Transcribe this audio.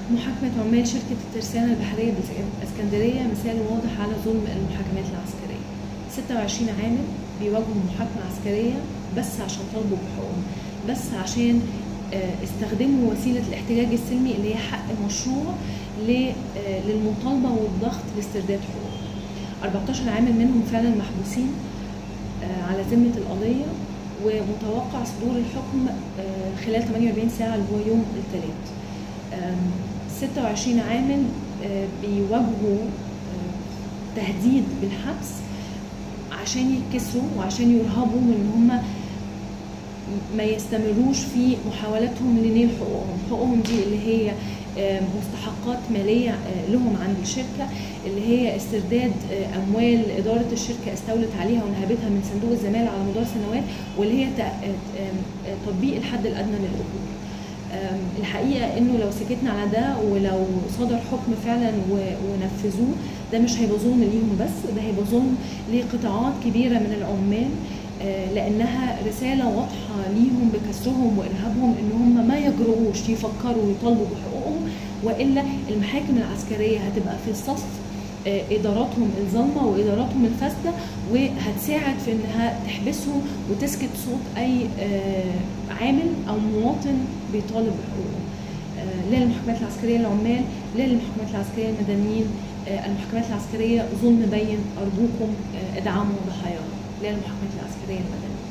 محاكمة عمال شركة الترسانة البحرية بالإسكندرية مثال واضح على ظلم المحاكمات العسكرية 26 عامل بيواجهوا محاكمة عسكرية بس عشان طالبوا بحقوقهم بس عشان آه، استخدموا وسيلة الاحتجاج السلمي اللي هي حق مشروع ل- آه، للمطالبة والضغط لاسترداد حقوقهم 14 عامل منهم فعلا محبوسين آه، على ذمة القضية ومتوقع صدور الحكم آه، خلال 48 ساعة اللي هو يوم الثلاث آم، 26 عامل آه، بيواجهوا آه، تهديد بالحبس عشان يتكسروا وعشان يرهبوا من ان هم ما يستمروش في محاولاتهم لنيل حقوقهم حقوقهم دي اللي هي آه، مستحقات مالية آه، لهم عند الشركة اللي هي استرداد آه، أموال إدارة الشركة استولت عليها ونهبتها من صندوق الزمالة على مدار سنوات واللي هي تق- آه، آه، تطبيق الحد الأدنى للأجور آم، الحقيقة إنه لو سكتنا على ده ولو صدر حكم فعلا و- ونفذوه ده مش هيبقى ظلم ليهم بس ده هيبقى ظلم لقطاعات كبيرة من العمال آه، لانها رساله واضحه ليهم بكسرهم وارهابهم ان هم ما يجرؤوش يفكروا ويطالبوا بحقوقهم والا المحاكم العسكريه هتبقى في صف آه، اداراتهم الظالمه واداراتهم الفاسده وهتساعد في انها تحبسهم وتسكت صوت اي آه، عامل او مواطن بيطالب بحقوقه آه، لا للمحكمات العسكريه للعمال لا للمحكمات العسكريه المدنيين آه، المحكمات العسكريه ظلم بين ارجوكم آه، ادعموا ضحاياها لا للمحكمات العسكريه المدنيه